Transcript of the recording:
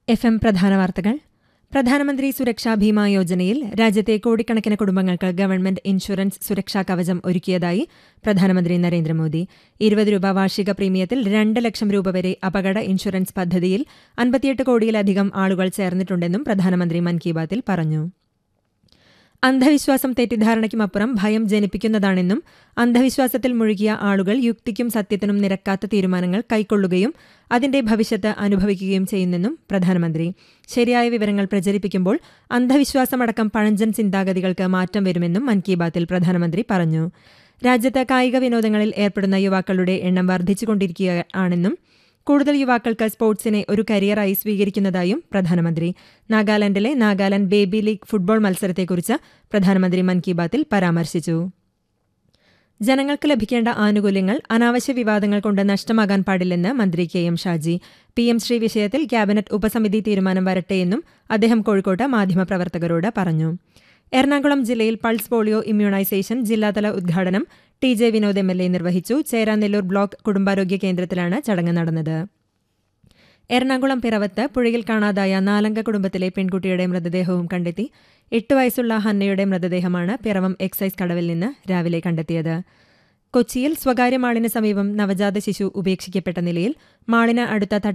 F M പ്രധാന വാർത്തകൾ പ്രധാനമന്ത്രി സുരക്ഷാ ഭീമ യോജനയിൽ രാജ്യത്തെ കോടിക്കണക്കിന് കുടുംബങ്ങൾക്ക് ഗവൺമെന്റ് ഇൻഷുറൻസ് സുരക്ഷാ കവചം ഒരുക്കിയതായി പ്രധാനമന്ത്രി നരേന്ദ്രമോദി ഇരുപത് രൂപ വാർഷിക പ്രീമിയത്തിൽ രണ്ട് ലക്ഷം രൂപ വരെ അപകട ഇൻഷുറൻസ് പദ്ധതിയിൽ അൻപത്തിയെട്ട് കോടിയിലധികം ആളുകൾ ചേർന്നിട്ടുണ്ടെന്നും പ്രധാനമന്ത്രി മൻ കി ബാത്തിൽ പറഞ്ഞു അന്ധവിശ്വാസം തെറ്റിദ്ധാരണയ്ക്കുമപ്പുറം ഭയം ജനിപ്പിക്കുന്നതാണെന്നും അന്ധവിശ്വാസത്തിൽ മുഴുകിയ ആളുകൾ യുക്തിക്കും സത്യത്തിനും നിരക്കാത്ത തീരുമാനങ്ങൾ കൈക്കൊള്ളുകയും അതിന്റെ ഭവിഷ്യത്ത് അനുഭവിക്കുകയും ചെയ്യുന്നെന്നും പ്രധാനമന്ത്രി ശരിയായ വിവരങ്ങൾ പ്രചരിപ്പിക്കുമ്പോൾ അന്ധവിശ്വാസമടക്കം പഴഞ്ചൻ ചിന്താഗതികൾക്ക് മാറ്റം വരുമെന്നും മൻ കി ബാത്തിൽ പ്രധാനമന്ത്രി പറഞ്ഞു രാജ്യത്ത് കായിക വിനോദങ്ങളിൽ ഏർപ്പെടുന്ന യുവാക്കളുടെ എണ്ണം വർദ്ധിച്ചുകൊണ്ടിരിക്കുകയാണെന്നും കൂടുതൽ യുവാക്കൾക്ക് സ്പോർട്സിനെ ഒരു കരിയറായി സ്വീകരിക്കുന്നതായും പ്രധാനമന്ത്രി നാഗാലാൻഡിലെ നാഗാലാൻഡ് ബേബി ലീഗ് ഫുട്ബോൾ മത്സരത്തെക്കുറിച്ച് പ്രധാനമന്ത്രി മൻ കി ബാത്തിൽ പരാമർശിച്ചു ജനങ്ങൾക്ക് ലഭിക്കേണ്ട ആനുകൂല്യങ്ങൾ അനാവശ്യ വിവാദങ്ങൾ കൊണ്ട് നഷ്ടമാകാൻ പാടില്ലെന്ന് മന്ത്രി K M Shaji P M Shri വിഷയത്തിൽ ക്യാബിനറ്റ് ഉപസമിതി തീരുമാനം വരട്ടെയെന്നും അദ്ദേഹം കോഴിക്കോട്ട് മാധ്യമപ്രവർത്തകരോട് പറഞ്ഞു എറണാകുളം ജില്ലയിൽ പൾസ് പോളിയോ ഇമ്മ്യൂണൈസേഷൻ ജില്ലാതല ഉദ്ഘാടനം T J Vinod M L A നിർവഹിച്ചു ചേരാനെല്ലൂർ ബ്ലോക്ക് കുടുംബാരോഗ്യ കേന്ദ്രത്തിലാണ് ചടങ്ങ് നടന്നത് എറണാകുളം പിറവത്ത് പുഴയിൽ കാണാതായ നാലംഗ കുടുംബത്തിലെ പെൺകുട്ടിയുടെ മൃതദേഹവും കണ്ടെത്തി എട്ട് വയസ്സുള്ള ഹന്നയുടെ മൃതദേഹമാണ് പിറവം എക്സൈസ് കടവിൽ നിന്ന് രാവിലെ കണ്ടെത്തിയത് കൊച്ചിയിൽ സ്വകാര്യ മാളിന് സമീപം നവജാത ശിശു ഉപേക്ഷിക്കപ്പെട്ട നിലയിൽ മാളിന് അടുത്ത